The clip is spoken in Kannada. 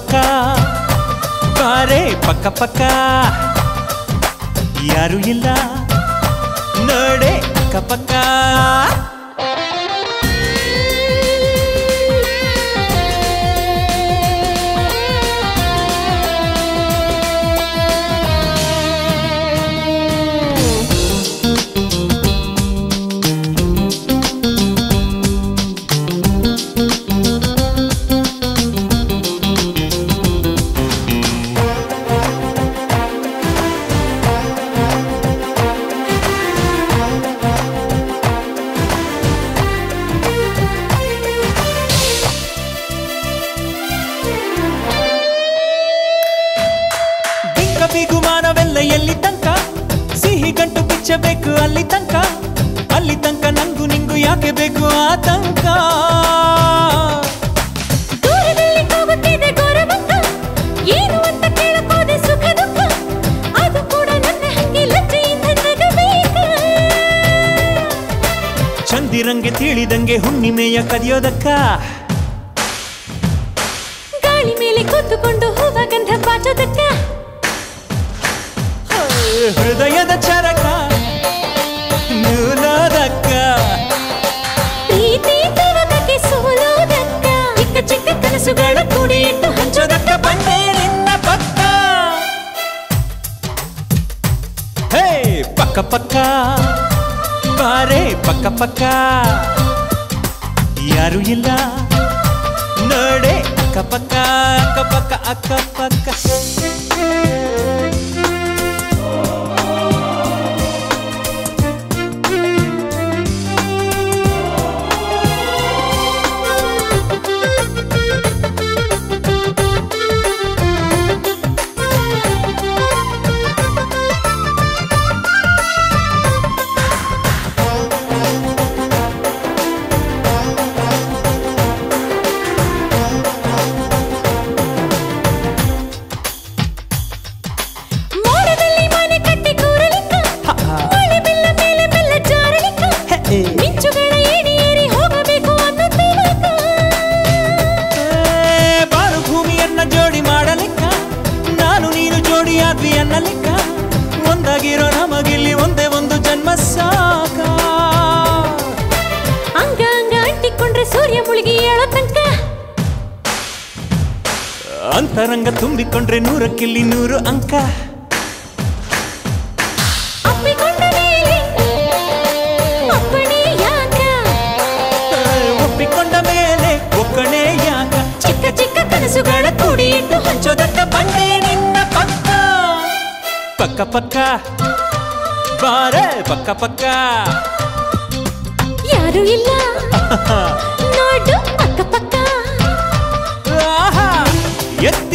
ಪಕ್ಕ ಬಾರೆ ಪಕ್ಕ ಪಕ್ಕ ಯಾರು ಇಲ್ಲ ನೋಡೆ ಅಕ್ಕ ಪಕ್ಕ ಬಿಂಕ ಬಿಗುಮಾನವೆಲ್ಲ ಎಲ್ಲಿ ತನಕ ಸಿಹಿ ಗಂಟು ಬಿಚ್ಚಬೇಕು ಅಲ್ಲಿ ತನಕ ಅಲ್ಲಿ ತನಕ ನಂಗು ನಿಂಗು ಯಾಕೆ ಬೇಕು ಆತಂಕ ದೂರದಲ್ಲಿ ಹೋಗುತ್ತಿದೆ ಗೌರವಂತ ಏನು ಅಂತ ಕೇಳಕೋದೆ ಸುಖ ದುಃಖ ಅದು ಕೂಡ ನನ್ನ ಹಂಗೆ ಲಜ್ಜೆಯಿಂದ ನಗಬೇಕ ಚಂದಿರಂಗೆ ತಿಳಿದಂಗೆ ಹುಣ್ಣಿಮೆಯ ಕದಿಯೋದಕ್ಕ ಗಾಳಿ ಮೇಲೆ ಕೂತುಕೊಂಡು ಹೂವ ಗಂಧ ಬಾಚೋದಕ್ಕ ಹೃದಯದ ಚರಕ ನೂಲೋದಕ್ಕ ಪ್ರೀತಿ ತವಕಕ್ಕೆ ಸೋಲೋದಕ್ಕ ಚಿಕ್ಕ ಚಿಕ್ಕ ಕನಸುಗಳ ಕೂಡಿ ಇಟ್ಟು ಹಂಚೋದಕ್ಕ ಬಂದೆ ನಿನ್ನ ಪಕ್ಕ ಹೇ ಪಕ್ಕ ಪಕ್ಕ ಬಾರೆ ಪಕ್ಕ ಪಕ್ಕ ಯಾರು ಇಲ್ಲ ನೋಡೆ ಅಕ್ಕ ಪಕ್ಕ ಅಕ್ಕ ಪಕ್ಕ ಅಕ್ಕ ಪಕ್ಕ ಮೋಡದಲ್ಲಿ ಮನೆ ಕಟ್ಟಿ ಕೂರಲಿಕ್ಕ ಮಳೆ ಬೆಲ್ಲ ಮೇಲೆ ಬೆಲ್ಲ ಜಾರಲಿಕ್ಕ ಮಿಂಚುಗಳ ಏರಿ ಏರಿ ಹೋಗಬೇಕು ಅನ್ನೋ ತವಕ ಏ, ಬಾರು ಭೂಮಿಯನ್ನ ಜೋಡಿ ಮಾಡಲಿಕ್ಕ ನಾನು ನೀನು ಜೋಡಿಯಾದ್ವಿ ಅನ್ನ ಲೆಕ್ಕ ಒಂದಾಗಿರೋ ನಮಗಿಲ್ಲಿ ಒಂದೇ ಒಂದು ಜನ್ಮ ಸಾಕ ಅಂಗ ಅಂಗ ಅಂಟಿಕೊಂಡ್ರೆ ಸೂರ್ಯ ಮುಳುಗಿ ಏಳೋ ತನಕ ಅಂತರಂಗ ತುಂಬಿಕೊಂಡ್ರೆ ನೂರಕ್ಕಿಲ್ಲಿ ನೂರು ಅಂಕ ಅಪ್ಪಿಕೊಂಡ ಮೇಲೆ ಅಪ್ಪಣೆ ಯಾಕ ಏ, ಒಪ್ಪಿಕೊಂಡ ಮೇಲೆ ಒಕ್ಕಣೆ ಯಾಕ ಚಿಕ್ಕ ಚಿಕ್ಕ ಕನಸುಗಳ ಕೂಡಿ ಇಟ್ಟು ಹಂಚೋದಕ್ಕ ಬಂದೆ ನಿನ್ನ ಪಕ್ಕ ಪಕ್ಕ ಪಕ್ಕ ಬಾರೆ ಪಕ್ಕ ಪಕ್ಕ ಯಾರು ಇಲ್ಲ ನೋಡು ಅಕ್ಕ ಪಕ್ಕ ಆಹಾ ಎತ್ತ